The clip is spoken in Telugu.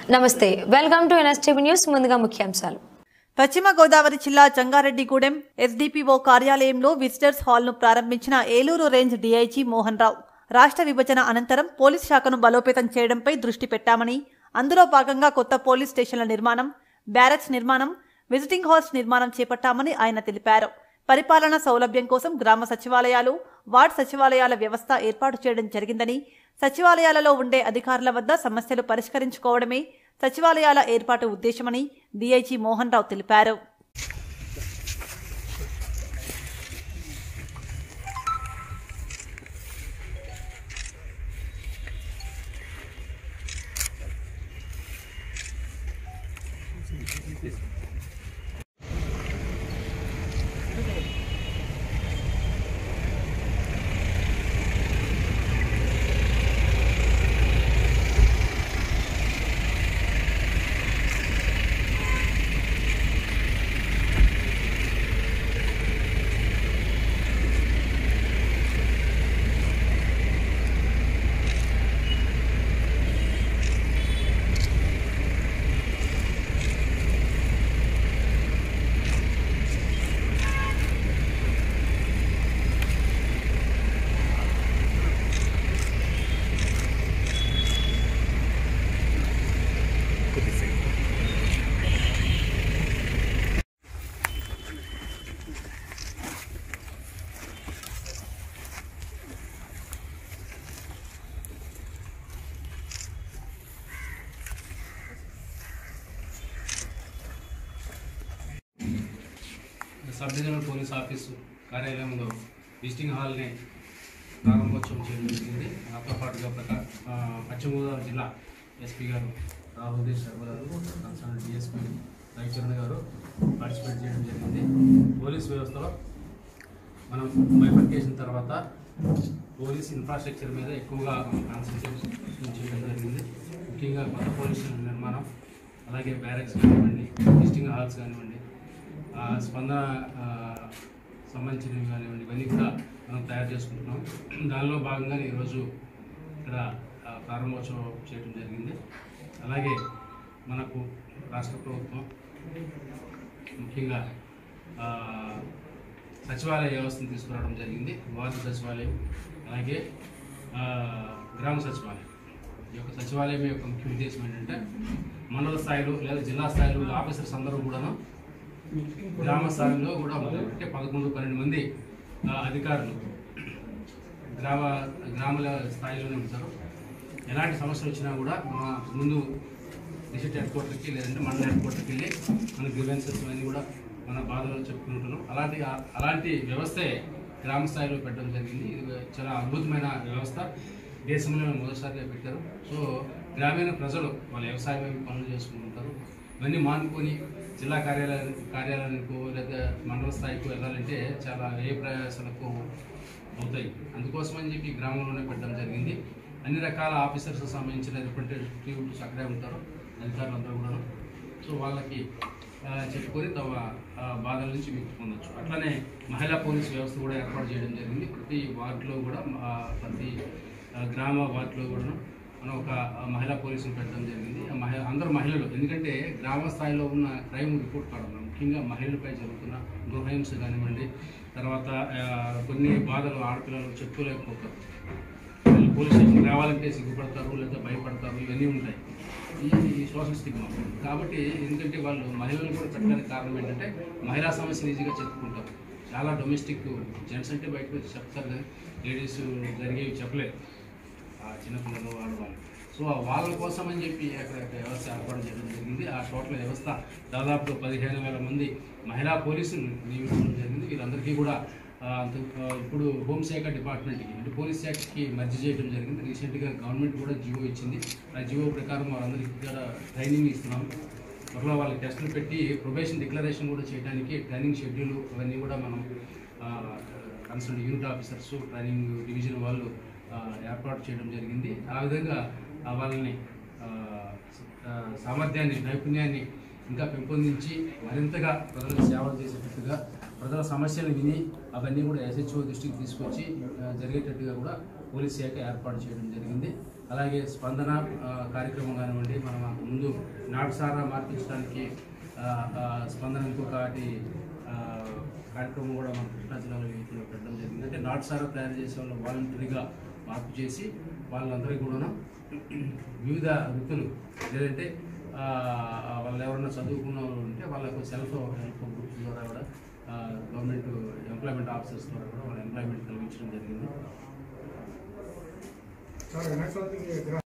నమస్తే వెల్కమ్ టు ఎన్ఎస్టీవీ న్యూస్ ముందుగా ముఖ్యాంశాలు పశ్చిమ గోదావరి జిల్లా జంగారెడ్డిగూడెం ఎస్డిపిఓ కార్యాలయంలో విజిటర్స్ హాల్ను ప్రారంభించిన ఏలూరు రేంజ్ డీఐజీ మోహన్ రావు రాష్ట్ర విభజన అనంతరం పోలీస్ శాఖను బలోపేతం చేయడంపై దృష్టి పెట్టామని అందులో భాగంగా కొత్త పోలీస్ స్టేషన్ల నిర్మాణం బ్యారక్స్ నిర్మాణం విజిటింగ్ హాల్స్ నిర్మాణం చేపట్టామని ఆయన తెలిపారు పరిపాలన సౌలభ్యం కోసం గ్రామ సచివాలయాలు వార్డ్ సచివాలయాల వ్యవస్థ ఏర్పాటు చేయడం జరిగిందని సచివాలయాలలో ఉండే అధికారుల వద్ద సమస్యలు పరిష్కరించుకోవడమే సచివాలయాల ఏర్పాటు ఉద్దేశమని డీఐజీ మోహన్ రావు తెలిపారు సబ్ డివిజనల్ పోలీస్ ఆఫీసు కార్యాలయంలో విజిటింగ్ హాల్ని ప్రారంభోత్సవం చేయడం జరిగింది నాతో పాటుగా ప్రకా ఆ, పశ్చిమ గోదావరి జిల్లా ఎస్పీ గారు రాహుల్ శర్మ గారు కన్సర్న్ డిఎస్పీ రవిచరణ్ గారు పార్టిసిపేట్ చేయడం జరిగింది పోలీస్ వ్యవస్థలో మనం బైఫర్కేషన్ తర్వాత పోలీస్ ఇన్ఫ్రాస్ట్రక్చర్ మీద ఎక్కువగా మనం కాన్సన్ట్రేషన్ చేయడం జరిగింది ముఖ్యంగా కొత్త పోలీస్ స్టేషన్ నిర్మాణం అలాగే బ్యారక్స్ కానివ్వండి విజిటింగ్ హాల్స్ కానివ్వండి ఆ, స్పందన ఆ, సంబంధించినవి కానివ్వండి ఇవన్నీ కూడా మనం తయారు చేసుకుంటున్నాం దానిలో భాగంగానే ఈరోజు ఇక్కడ ఆ, ప్రారంభోత్సవం చేయడం జరిగింది అలాగే మనకు రాష్ట్ర ప్రభుత్వం ముఖ్యంగా ఆ, సచివాలయ వ్యవస్థను తీసుకురావడం జరిగింది వార్డు సచివాలయం అలాగే ఆ, గ్రామ సచివాలయం ఈ యొక్క సచివాలయం యొక్క ముఖ్య ఉద్దేశం ఏంటంటే మండల స్థాయిలో లేదా జిల్లా స్థాయిలో ఉన్న ఆఫీసర్స్ అందరూ కూడాను గ్రామ స్థాయిలో కూడా అంటే పదకొండు పన్నెండు మంది ఆ, అధికారులు గ్రామ గ్రామాల స్థాయిలోనే ఉంటారు ఎలాంటి సమస్యలు వచ్చినా కూడా మన ముందు డిస్ట్రిక్ట్ హెడ్ క్వార్టర్కి లేదంటే మండల హెడ్ క్వార్టర్కి వెళ్ళి మన గ్రీవెన్సెస్ అన్నీ కూడా మన బాధలు చెప్పుకుంటున్నాం అలాంటి అలాంటి వ్యవస్థే గ్రామ స్థాయిలో పెట్టడం జరిగింది ఇది చాలా అద్భుతమైన వ్యవస్థ దేశంలో మొదటిసారిగా పెట్టారు సో గ్రామీణ ప్రజలు వాళ్ళ వ్యవసాయం వైపు పనులు చేసుకుంటుంటారు ఇవన్నీ మానుకొని జిల్లా కార్యాలయానికి కార్యాలయానికి లేదా మండల స్థాయికి వెళ్ళాలంటే చాలా ఏ ప్రయాసాలకు అవుతాయి అందుకోసం అని చెప్పి గ్రామంలోనే పెట్టడం జరిగింది అన్ని రకాల ఆఫీసర్స్ సంబంధించిన రిప్రజెంటేటివ్స్ అక్కడే ఉంటారు అధికారులు అందరూ కూడా సో వాళ్ళకి ఆ, చెప్పుకొని తమ ఆ, బాధల నుంచి విముక్తి పొందొచ్చు అట్లనే మహిళా పోలీస్ వ్యవస్థ కూడా ఏర్పాటు చేయడం జరిగింది ప్రతి వార్డులో కూడా ఆ, ప్రతి ఆ, గ్రామ వార్డులో కూడా మనం ఒక ఆ, మహిళా పోలీసులు పెట్టడం జరిగింది ఆ మహిళ అందరూ మహిళలు ఎందుకంటే గ్రామ స్థాయిలో ఉన్న క్రైమ్ రిపోర్ట్ కార్డు ఉంది. ముఖ్యంగా మహిళలపై జరుగుతున్న గృహహింస కానివ్వండి తర్వాత ఆ, కొన్ని బాధలు ఆడపిల్లలు చెప్పుకోలేకపోతారు వాళ్ళు పోలీస్ స్టేషన్ రావాలంటే సిగ్గుపడతారు లేదా భయపడతారు ఇవన్నీ ఉంటాయి ఈ ఈ సోషల్ స్టిగ్మా కాబట్టి ఎందుకంటే వాళ్ళు మహిళలను కూడా పెట్టడానికి కారణం ఏంటంటే మహిళా సమస్యలు ఈజీగా చెప్పుకుంటారు చాలా డొమెస్టిక్ జెంట్స్ అంటే బయటకు వచ్చి చెప్తారు కానీ లేడీస్ జరిగేవి చెప్పలేరు ఆ చిన్నపిల్లలు ఆడవాళ్ళు సో వాళ్ళ కోసం అని చెప్పి అక్కడ ఒక వ్యవస్థ ఏర్పాటు చేయడం జరిగింది ఆ టోటల్ వ్యవస్థ దాదాపు పదిహేను వేల మంది మహిళా పోలీసులు నియమించడం జరిగింది వీరందరికీ కూడా ఆ, అంత ఆ, ఇప్పుడు హోంశాఖ డిపార్ట్మెంట్కి అంటే పోలీస్ శాఖకి మర్జీ చేయడం జరిగింది రీసెంట్గా గవర్నమెంట్ కూడా జియో ఇచ్చింది ఆ జియో ప్రకారం వారందరికీ కూడా ట్రైనింగ్ ఇస్తున్నాం త్వరలో వాళ్ళకి టెస్టులు పెట్టి ప్రొబేషన్ డిక్లరేషన్ కూడా చేయడానికి ట్రైనింగ్ షెడ్యూల్ అవన్నీ కూడా మనం consult unit officers training division వాళ్ళు ఆ, ఏర్పాటు చేయడం జరిగింది ఆ విధంగా ఆ వాళ్ళని ఆ, ఆ, సామర్థ్యాన్ని నైపుణ్యాన్ని ఇంకా పెంపొందించి మరింతగా ప్రజలకు సేవలు చేసేటట్టుగా ప్రజల సమస్యలు విని అవన్నీ కూడా ఎస్హెచ్ఓ దృష్టికి తీసుకొచ్చి ఆ, జరిగేటట్టుగా కూడా పోలీస్ శాఖ ఏర్పాటు చేయడం జరిగింది అలాగే స్పందన ఆ, కార్యక్రమం కానివ్వండి మనం అంతకు ముందు నాటుసారా మార్పించడానికి ఆ, ఆ, స్పందన ఇంకొకటి ఆ, కార్యక్రమం కూడా మన కృష్ణా జిల్లాలో వీటిలో పెట్టడం జరిగింది అంటే నాటుసారా తయారు చేసే వాళ్ళు వాలంటరీగా మార్పు చేసి వాళ్ళందరికీ కూడా వివిధ వృత్తులు లేదంటే ఆ, వాళ్ళు ఎవరైనా చదువుకున్న వాళ్ళు ఉంటే వాళ్ళకు సెల్ఫ్ హెల్ప్ గ్రూప్స్ ద్వారా కూడా గవర్నమెంట్ ఎంప్లాయ్మెంట్ ఆఫీసర్స్ ద్వారా కూడా వాళ్ళ ఎంప్లాయ్మెంట్ కలిగించడం జరిగింది చాలా వినాయక చవితికి